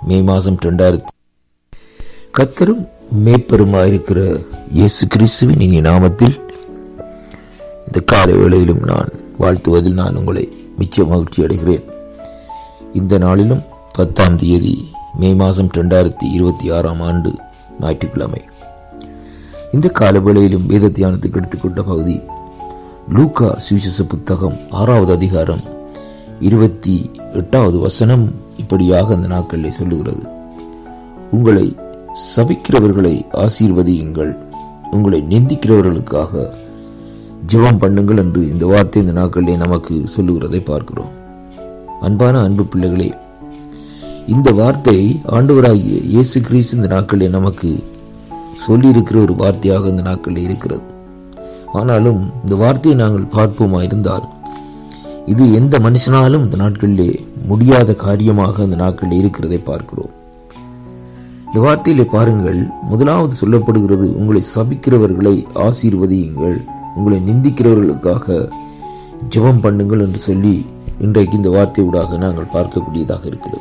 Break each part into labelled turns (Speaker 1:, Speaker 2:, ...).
Speaker 1: மே மாதம் ரெண்டாயிரத்தி கத்தரும் மேப்பெருமாயிருக்கிற இயேசு கிறிஸ்துவின் இனிய நாமத்தில் இந்த காலை வேளையிலும் நான் வாழ்த்துவதில் நான் உங்களை மிச்ச மகிழ்ச்சி அடைகிறேன் இந்த நாளிலும் பத்தாம் தேதி மே மாதம் ரெண்டாயிரத்தி இருபத்தி ஆறாம் ஆண்டு ஞாயிற்றுக்கிழமை இந்த கால வேளையிலும் வேத தியானத்துக்கு எடுத்துக்கொண்ட பகுதி லூக்கா சுவிசேஷ புத்தகம் ஆறாவது அதிகாரம் இருபத்தி எட்டாவது வசனம் இப்படியாக அந்த நாட்களில் சொல்லுகிறது உங்களை சபிக்கிறவர்களை ஆசீர்வதியுங்கள் உங்களை நிந்திக்கிறவர்களுக்காக ஜெபம் பண்ணுங்கள் என்று இந்த வார்த்தை இந்த நாட்களிலே நமக்கு சொல்லுகிறதை பார்க்கிறோம் அன்பான அன்பு பிள்ளைகளே இந்த வார்த்தை ஆண்டவராகிய இயேசு கிறிஸ்து இந்த நாட்களிலே நமக்கு சொல்லியிருக்கிற ஒரு வார்த்தையாக இந்த நாட்களில் இருக்கிறது ஆனாலும் இந்த வார்த்தையை நாங்கள் பார்ப்போமா இருந்தால் இது எந்த மனுஷனாலும் இந்த நாட்களிலே முடியாத காரியமாக இந்த நாட்களில் இருக்கிறதை பார்க்கிறோம் இந்த வார்த்தையிலே பாருங்கள் முதலாவது சொல்லப்படுகிறது உங்களை சபிக்கிறவர்களை ஆசீர்வதியுங்கள் உங்களை நிந்திக்கிறவர்களுக்காக ஜெபம் பண்ணுங்கள் என்று சொல்லி இன்றைக்கு இந்த வார்த்தையூடாக நாங்கள் பார்க்கக்கூடியதாக இருக்கிறது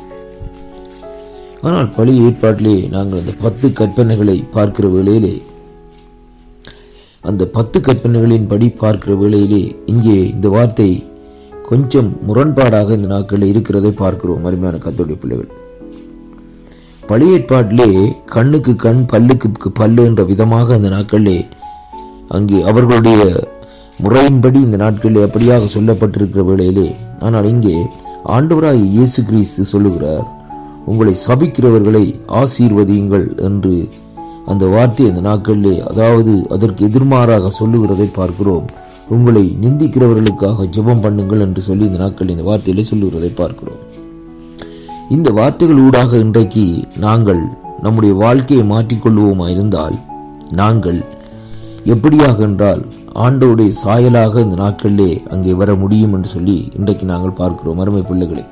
Speaker 1: ஆனால் பழைய ஏற்பாட்டிலே நாங்கள் அந்த பத்து கற்பனைகளை பார்க்கிற வேளையிலே அந்த பத்து கற்பனைகளின் படி பார்க்கிற வேளையிலே இங்கே இந்த வார்த்தை கொஞ்சம் முரண்பாடாக இந்த நாட்களில் இருக்கிறதை பார்க்கிறோம் அருமையான கத்தோடைய பிள்ளைகள் பழைய ஏற்பாட்டிலே கண்ணுக்கு கண் பல்லுக்கு பல்லு என்ற விதமாக இந்த நாட்களிலே அங்கே அவர்களுடைய முறையின்படி இந்த நாட்களில் அப்படியாக சொல்லப்பட்டிருக்கிற வேளையிலே ஆனால் இங்கே ஆண்டவராய் இயேசு கிறிஸ்து சொல்லுகிறார் உங்களை சபிக்கிறவர்களை ஆசீர்வதியுங்கள் என்று அந்த வார்த்தை அந்த நாட்களிலே அதாவது அதற்கு எதிர்மாறாக சொல்லுகிறதை பார்க்கிறோம் உங்களை நிந்திக்கிறவர்களுக்காக ஜெபம் பண்ணுங்கள் என்று சொல்லி இந்த நாட்களில் இந்த வார்த்தையிலே சொல்லுகிறதை பார்க்கிறோம் இந்த வார்த்தைகள் ஊடாக இன்றைக்கு நாங்கள் நம்முடைய வாழ்க்கையை மாற்றிக்கொள்வோமா இருந்தால் நாங்கள் எப்படியாக என்றால் ஆண்டோடைய சாயலாக இந்த நாட்களிலே அங்கே வர முடியும் என்று சொல்லி இன்றைக்கு நாங்கள் பார்க்கிறோம் அருமை பிள்ளைகளை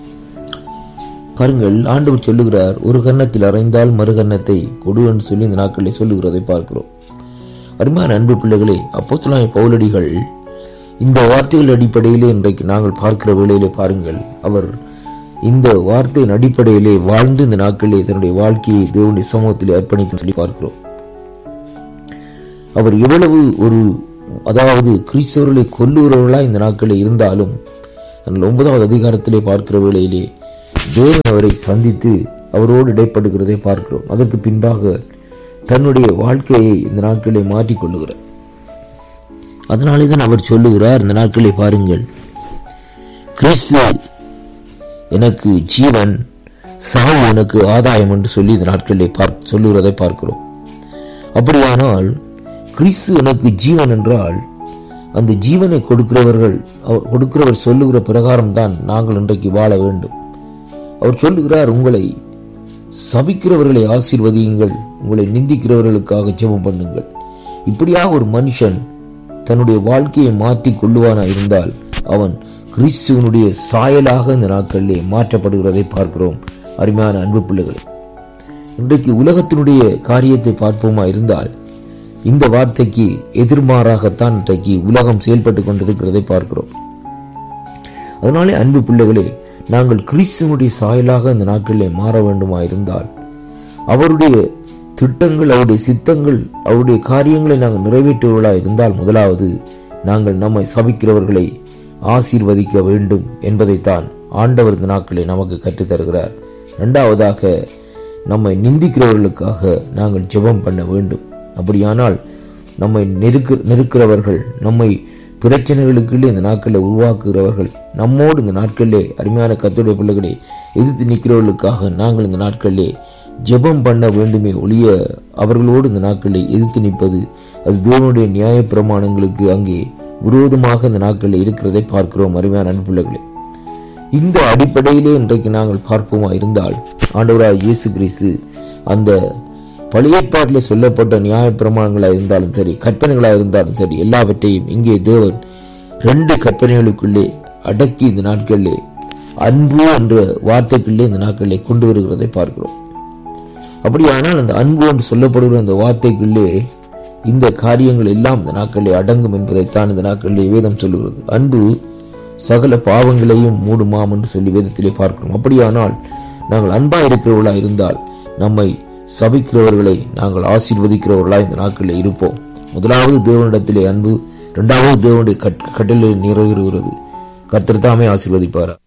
Speaker 1: பாருங்கள் ஆண்டவர் சொல்லுகிறார் ஒரு கன்னத்தில் அறைந்தால் மறு கன்னத்தை கொடு என்று சொல்லி இந்த நாட்களில் சொல்லுகிறதை பார்க்கிறோம் அருமையான அன்பு பிள்ளைகளே அப்போஸ்தலனாகிய பவுலடிகள் இந்த வார்த்தைகள் அடிப்படையிலே இன்றைக்கு நாங்கள் பார்க்கிற வேளையிலே பாருங்கள் அவர் இந்த வார்த்தையின் அடிப்படையிலே வாழ்ந்து இந்த நாட்களிலே தன்னுடைய வாழ்க்கையை தேவனுடைய சமூகத்தில் அர்ப்பணித்து சொல்லி பார்க்கிறோம் அவர் எவ்வளவு ஒரு அதாவது கிறிஸ்தவர்களை கொல்லுகிறவர்களா இந்த நாட்களில் இருந்தாலும் ஒன்பதாவது அதிகாரத்திலே பார்க்கிற வேளையிலே தேவன் அவரை சந்தித்து அவரோடு இடைப்படுகிறதை பார்க்கிறோம் அதற்கு பின்பாக தன்னுடைய வாழ்க்கையை இந்த நாட்களை மாற்றிக்கொள்ளுகிறார் அதனாலே தான் அவர் சொல்லுகிறார் இந்த நாட்களை பாருங்கள் கிறிஸ்து எனக்கு ஜீவன் சாவு எனக்கு ஆதாயம் என்று சொல்லி இந்த நாட்களிலே பார்க் சொல்லுகிறதை பார்க்கிறோம் அப்படியானால் கிறிஸ்து எனக்கு ஜீவன் என்றால் அந்த ஜீவனை கொடுக்கிறவர்கள் கொடுக்கிறவர் சொல்லுகிற பிரகாரம் தான் நாங்கள் இன்றைக்கு வாழ வேண்டும் அவர் சொல்லுகிறார் உங்களை சபிக்கிறவர்களை ஆசீர்வதியுங்கள் உங்களை நிந்திக்கிறவர்களுக்காக ஜெபம் பண்ணுங்கள் இப்படியாக ஒரு மனுஷன் தன்னுடைய வாழ்க்கையை மாற்றி கொள்ளுவானா இருந்தால் அவன் கிறிஸ்துவனுடைய சாயலாக இந்த நாட்களிலே மாற்றப்படுகிறதை பார்க்கிறோம் அருமையான அன்பு பிள்ளைகள் இன்றைக்கு உலகத்தினுடைய காரியத்தை பார்ப்போமா இருந்தால் இந்த வார்த்தைக்கு எதிர்மாறாகத்தான் இன்றைக்கு உலகம் செயல்பட்டு கொண்டிருக்கிறதை பார்க்கிறோம் அதனாலே அன்பு பிள்ளைகளே நாங்கள் கிறிஸ்துவனுடைய சாயலாக இந்த நாட்களிலே மாற வேண்டுமா இருந்தால் அவருடைய திட்டங்கள் அவருடைய சித்தங்கள் அவருடைய காரியங்களை நாங்கள் நிறைவேற்றுவர்களா இருந்தால் முதலாவது நாங்கள் நம்மை சபிக்கிறவர்களை ஆசீர்வதிக்க வேண்டும் என்பதைத்தான் ஆண்டவர் இந்த நாட்களை நமக்கு கற்றுத்தருகிறார் இரண்டாவதாக நம்மை நிந்திக்கிறவர்களுக்காக நாங்கள் ஜெபம் பண்ண வேண்டும் அப்படியானால் நம்மை நெருக்க நெருக்கிறவர்கள் நம்மை பிரச்சனைகளுக்குள்ளே இந்த நாட்களில் உருவாக்குகிறவர்கள் நம்மோடு இந்த நாட்களிலே அருமையான கத்துடைய பிள்ளைகளை எதிர்த்து நிற்கிறவர்களுக்காக நாங்கள் இந்த நாட்களிலே ஜெபம் பண்ண வேண்டுமே ஒழிய அவர்களோடு இந்த நாட்களில் எதிர்த்து நிற்பது அது தேவனுடைய நியாய பிரமாணங்களுக்கு அங்கே விரோதமாக இந்த நாட்களில் இருக்கிறதை பார்க்கிறோம் அருமையான அன்புள்ளர்களே இந்த அடிப்படையிலே இன்றைக்கு நாங்கள் பார்ப்போமா இருந்தால் ஆண்டவராக இயேசு கிறிஸ்து அந்த பழைய ஏற்பாட்டில் சொல்லப்பட்ட நியாய பிரமாணங்களாக இருந்தாலும் சரி கற்பனைகளாக இருந்தாலும் சரி எல்லாவற்றையும் இங்கே தேவன் ரெண்டு கற்பனைகளுக்குள்ளே அடக்கி இந்த நாட்களிலே அன்பு என்ற வார்த்தைக்குள்ளே இந்த நாட்களிலே கொண்டு வருகிறதை பார்க்கிறோம் அப்படியானால் அந்த அன்பு என்று சொல்லப்படுகிற அந்த வார்த்தைக்குள்ளே இந்த காரியங்கள் எல்லாம் இந்த நாட்களிலே அடங்கும் என்பதைத்தான் இந்த நாட்களிலே வேதம் சொல்லுகிறது அன்பு சகல பாவங்களையும் மூடுமாம் என்று சொல்லி வேதத்திலே பார்க்கிறோம் அப்படியானால் நாங்கள் அன்பா இருக்கிறவர்களா இருந்தால் நம்மை சபிக்கிறவர்களை நாங்கள் ஆசீர்வதிக்கிறவர்களா இந்த நாட்களில் இருப்போம் முதலாவது தேவனிடத்திலே அன்பு இரண்டாவது தேவனுடைய கட்டளை நிறைவேறுகிறது கர்த்தர் தாமே ஆசீர்வதிப்பார்